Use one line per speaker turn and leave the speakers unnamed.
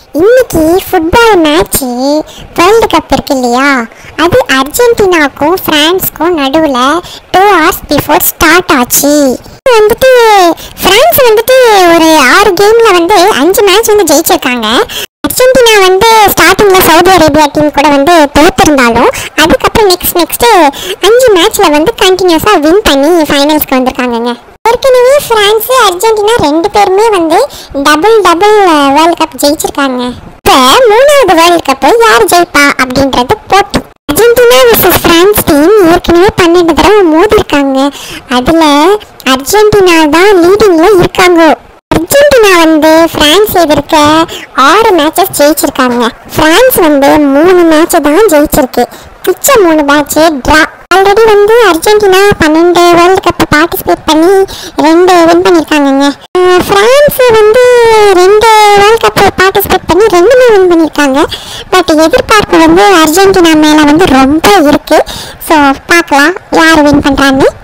இன்னைக்கு football match world cup இருக்கு இல்லையா அது அர்ஜென்டினாவுக்கும் ஃப்ரான்ஸ்க்கும் நடுவில் டூ ஹவர்ஸ் பிஃபோர் ஸ்டார்ட் ஆச்சு வந்துட்டு ஃப்ரான்ஸ் வந்துட்டு ஒரு ஆறு கேமில் வந்து அஞ்சு மேட்ச் வந்து ஜெயிச்சிருக்காங்க அர்ஜென்டினா வந்து ஸ்டார்டிங்கில் சவுதி அரேபியா டீம் கூட வந்து தோத்திருந்தாலும் அதுக்கப்புறம் நெக்ஸ்ட் நெக்ஸ்ட்டு அஞ்சு மேட்ச்சில் வந்து கண்டினியூஸாக வின் பண்ணி ஃபைனல்ஸ்க்கு வந்திருக்காங்கங்க ஏற்கனவே ஃப்ரான்ஸு அர்ஜென்டினா ரெண்டு பேருமே வந்து டபுள் டபுள் வேர்ல்டு கப் ஜெயிச்சிருக்காங்க இப்போ மூணாவது வேர்ல்டு கப்பு யார் ஜெயிப்பா அப்படின்றது போட்டி அர்ஜென்டினா வர்சஸ் ஃப்ரான்ஸ் டீம் ஏற்கனவே பன்னெண்டு தடவை மோதிருக்காங்க அதில் அர்ஜென்டினா தான் லீடிங்கில் இருக்காங்க அர்ஜென்டினா வந்து பிரான்ஸ் எதிர்க்க ஆறு மேட்சஸ் ஜெயிச்சிருக்காங்க பிரான்ஸ் வந்து மூணு மேட்ச் தான் ஜெயிச்சிருக்கு மிச்ச மூணு மேட்ச் ட்ரா ஆல்ரெடி வந்து அர்ஜென்டினா பன்னெண்டு வேர்ல்டு கப் பார்ட்டிசிபேட் பண்ணி ரெண்டு வின் பண்ணியிருக்காங்கங்க அஹ் பிரான்ஸ் வந்து ரெண்டு வேர்ல்டு கப் பார்ட்டிசிபேட் பண்ணி ரெண்டுமே வின் பண்ணியிருக்காங்க பட் எதிர்பார்ப்பு வந்து அர்ஜென்டினா மேலே வந்து ரொம்ப இருக்கு ஸோ பார்க்கலாம் யார் வின் பண்ணுறான்னு